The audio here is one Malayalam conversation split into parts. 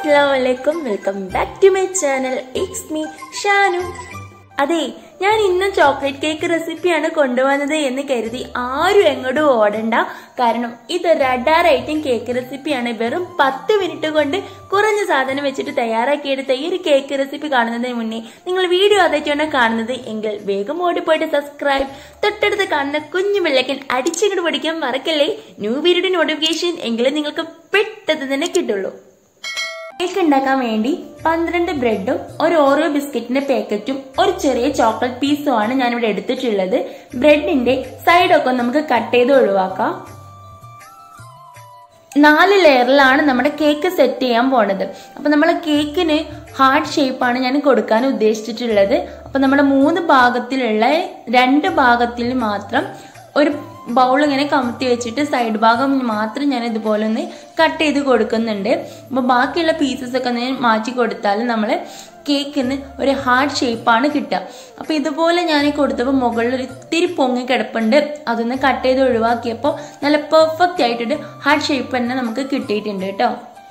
അസ്സലാമലൈക്കും welcome back to my channel it's me Shanu അതെ ഞാൻ ഇന്നും ചോക്ലേറ്റ് കേക്ക് റെസിപ്പിയാണ് കൊണ്ടുവന്നത് എന്ന് കരുതി ആരും എങ്ങോട്ടും ഓടണ്ട കാരണം ഇതൊരു അഡാർ ഐറ്റം കേക്ക് റെസിപ്പിയാണ് വെറും പത്ത് മിനിറ്റ് കൊണ്ട് കുറഞ്ഞ സാധനം വെച്ചിട്ട് തയ്യാറാക്കിയെടുത്ത ഈ ഒരു കേക്ക് റെസിപ്പി കാണുന്നതിന് മുന്നേ നിങ്ങൾ വീഡിയോ അതായിട്ടാണ് കാണുന്നത് എങ്കിൽ വേഗം ഓടിപ്പോയിട്ട് സബ്സ്ക്രൈബ് തൊട്ടടുത്ത് കാണുന്ന കുഞ്ഞു വെള്ളക്കൻ അടിച്ചിങ്ങോട്ട് പഠിക്കാൻ മറക്കല്ലേ ന്യൂ വീഡിയോയുടെ നോട്ടിഫിക്കേഷൻ എങ്കിലും നിങ്ങൾക്ക് പെട്ടെന്ന് തന്നെ കിട്ടുള്ളൂ കേക്ക് ഉണ്ടാക്കാൻ വേണ്ടി പന്ത്രണ്ട് ബ്രെഡും ഒരു ഓറിയോ ബിസ്ക്കറ്റിന്റെ പാക്കറ്റും ഒരു ചെറിയ ചോക്ലേറ്റ് പീസും ആണ് ഞാനിവിടെ എടുത്തിട്ടുള്ളത് ബ്രെഡിന്റെ സൈഡൊക്കെ നമുക്ക് കട്ട് ചെയ്ത് ഒഴിവാക്കാം നാല് ലെയറിലാണ് നമ്മുടെ കേക്ക് സെറ്റ് ചെയ്യാൻ പോണത് അപ്പൊ നമ്മൾ കേക്കിന് ഹാർട്ട് ഷേപ്പാണ് ഞാൻ കൊടുക്കാൻ ഉദ്ദേശിച്ചിട്ടുള്ളത് അപ്പൊ നമ്മുടെ മൂന്ന് ഭാഗത്തിലുള്ള രണ്ട് ഭാഗത്തിൽ മാത്രം ഒരു ബൗൾ ഇങ്ങനെ കമത്തി വെച്ചിട്ട് സൈഡ് ഭാഗം മാത്രം ഞാൻ ഇതുപോലെ ഒന്ന് കട്ട് ചെയ്ത് കൊടുക്കുന്നുണ്ട് അപ്പൊ ബാക്കിയുള്ള പീസസ് ഒക്കെ ഞാൻ മാറ്റി കൊടുത്താൽ നമ്മൾ കേക്കിന് ഒരു ഹാർട്ട് ഷേപ്പാണ് കിട്ടുക അപ്പൊ ഇതുപോലെ ഞാൻ കൊടുത്തപ്പോൾ മുകളിൽ ഒരു ഇത്തിരി പൊങ്ങി കിടപ്പുണ്ട് അതൊന്ന് കട്ട് ചെയ്ത് ഒഴിവാക്കിയപ്പോൾ നല്ല പെർഫെക്റ്റ് ആയിട്ടൊരു ഹാർട്ട് ഷേപ്പ് തന്നെ നമുക്ക് കിട്ടിയിട്ടുണ്ട് കേട്ടോ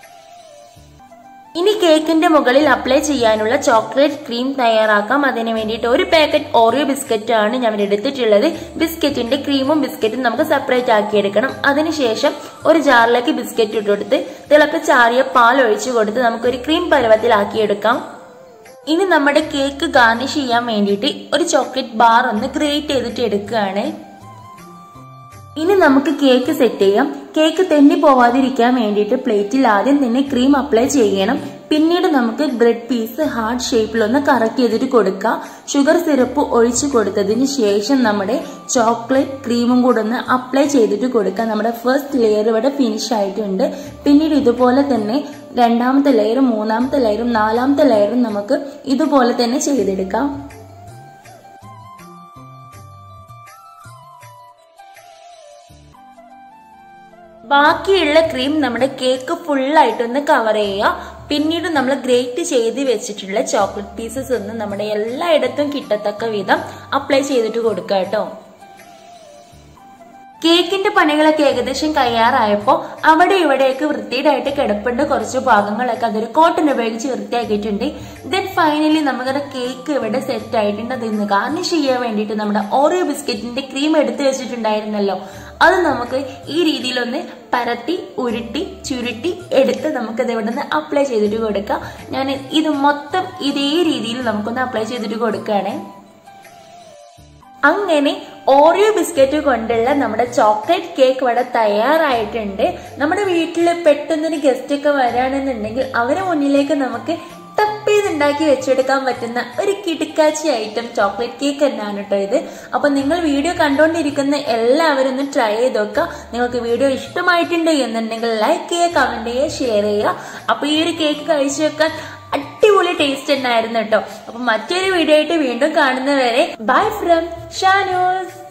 ഇനി കേക്കിന്റെ മുകളിൽ അപ്ലൈ ചെയ്യാനുള്ള ചോക്ലേറ്റ് ക്രീം തയ്യാറാക്കാം അതിന് വേണ്ടിയിട്ട് ഒരു പാക്കറ്റ് ഓറിയോ ബിസ്ക്കറ്റ് ആണ് ഞാൻ ഇവിടെ എടുത്തിട്ടുള്ളത് ബിസ്ക്കറ്റിന്റെ ക്രീമും ബിസ്ക്കറ്റും നമുക്ക് സെപ്പറേറ്റ് ആക്കി എടുക്കണം അതിനുശേഷം ഒരു ജാറിലേക്ക് ബിസ്ക്കറ്റ് ഇട്ടുകൊടുത്ത് തിളപ്പിച്ചാറിയ പാൽ ഒഴിച്ചു കൊടുത്ത് നമുക്കൊരു ക്രീം പരുവത്തിലാക്കിയെടുക്കാം ഇനി നമ്മുടെ കേക്ക് ഗാർണിഷ് ചെയ്യാൻ വേണ്ടിയിട്ട് ഒരു ചോക്ലേറ്റ് ബാർ ഒന്ന് ഗ്രേറ്റ് ചെയ്തിട്ട് എടുക്കുകയാണ് ഇനി നമുക്ക് കേക്ക് സെറ്റ് ചെയ്യാം കേക്ക് തെന്നി പോവാതിരിക്കാൻ വേണ്ടിയിട്ട് പ്ലേറ്റിൽ ആദ്യം തന്നെ ക്രീം അപ്ലൈ ചെയ്യണം പിന്നീട് നമുക്ക് ബ്രെഡ് പീസ് ഹാർഡ് ഷേപ്പിലൊന്ന് കറക്റ്റ് ചെയ്തിട്ട് കൊടുക്കാം ഷുഗർ സിറപ്പ് ഒഴിച്ചു കൊടുത്തതിന് ശേഷം നമ്മുടെ ചോക്ലേറ്റ് ക്രീമും കൂടെ ഒന്ന് അപ്ലൈ ചെയ്തിട്ട് കൊടുക്കാം നമ്മുടെ ഫസ്റ്റ് ലെയർ ഇവിടെ ഫിനിഷ് ആയിട്ടുണ്ട് പിന്നീട് ഇതുപോലെ തന്നെ രണ്ടാമത്തെ ലെയറും മൂന്നാമത്തെ ലെയറും നാലാമത്തെ ലെയറും നമുക്ക് ഇതുപോലെ തന്നെ ചെയ്തെടുക്കാം ബാക്കിയുള്ള ക്രീം നമ്മുടെ കേക്ക് ഫുള്ളായിട്ടൊന്ന് കവർ ചെയ്യുക പിന്നീട് നമ്മൾ ഗ്രേറ്റ് ചെയ്ത് വെച്ചിട്ടുള്ള ചോക്ലേറ്റ് പീസസ് ഒന്ന് നമ്മുടെ എല്ലായിടത്തും കിട്ടത്തക്ക വിധം അപ്ലൈ ചെയ്തിട്ട് കൊടുക്കുക കേട്ടോ കേക്കിന്റെ പണികളൊക്കെ ഏകദേശം കയ്യാറായപ്പോൾ അവിടെ ഇവിടെയൊക്കെ വൃത്തിയിടായിട്ട് കിടപ്പുണ്ട് കുറച്ച് ഭാഗങ്ങളൊക്കെ അതൊരു കോട്ടൺ ഉപയോഗിച്ച് വൃത്തിയാക്കിയിട്ടുണ്ട് ദെൻ ഫൈനലി നമ്മുടെ കേക്ക് ഇവിടെ സെറ്റ് ആയിട്ടുണ്ട് അത് ഇന്ന് ഗാർണിഷ് ചെയ്യാൻ വേണ്ടിയിട്ട് നമ്മുടെ ഓറിയോ ബിസ്ക്കറ്റിന്റെ ക്രീം എടുത്തു വെച്ചിട്ടുണ്ടായിരുന്നല്ലോ അത് നമുക്ക് ഈ രീതിയിലൊന്ന് പരത്തി ഉരുട്ടി ചുരുട്ടി എടുത്ത് നമുക്കത് ഇവിടെ നിന്ന് അപ്ലൈ ചെയ്തിട്ട് കൊടുക്കാം ഞാൻ ഇത് മൊത്തം ഇതേ രീതിയിൽ നമുക്കൊന്ന് അപ്ലൈ ചെയ്തിട്ട് കൊടുക്കുകയാണേ അങ്ങനെ ഓറിയോ ബിസ്ക്കറ്റ് കൊണ്ടുള്ള നമ്മുടെ ചോക്ലേറ്റ് കേക്ക് ഇവിടെ തയ്യാറായിട്ടുണ്ട് നമ്മുടെ വീട്ടിൽ പെട്ടെന്നൊരു ഗസ്റ്റ് ഒക്കെ വരാണെന്നുണ്ടെങ്കിൽ അവരെ മുന്നിലേക്ക് നമുക്ക് തപ്പേതുണ്ടാക്കി വെച്ചെടുക്കാൻ പറ്റുന്ന ഒരു കിടുക്കാച്ചി ഐറ്റം ചോക്ലേറ്റ് കേക്ക് തന്നെയാണ് കേട്ടോ ഇത് അപ്പൊ നിങ്ങൾ വീഡിയോ കണ്ടുകൊണ്ടിരിക്കുന്ന എല്ലാവരും ഒന്ന് ട്രൈ ചെയ്ത് നോക്കുക നിങ്ങൾക്ക് വീഡിയോ ഇഷ്ടമായിട്ടുണ്ട് എന്നുണ്ടെങ്കിൽ ലൈക്ക് ചെയ്യുക കമന്റ് ചെയ്യുക ഷെയർ ചെയ്യുക അപ്പൊ ഈ ഒരു കേക്ക് കഴിച്ചു വെക്കാൻ അടിപൊളി ടേസ്റ്റ് ഉണ്ടായിരുന്നു കേട്ടോ അപ്പൊ മറ്റൊരു വീഡിയോ ആയിട്ട് വീണ്ടും കാണുന്നവരെ ബൈ ഫ്രം ഷാനൂസ്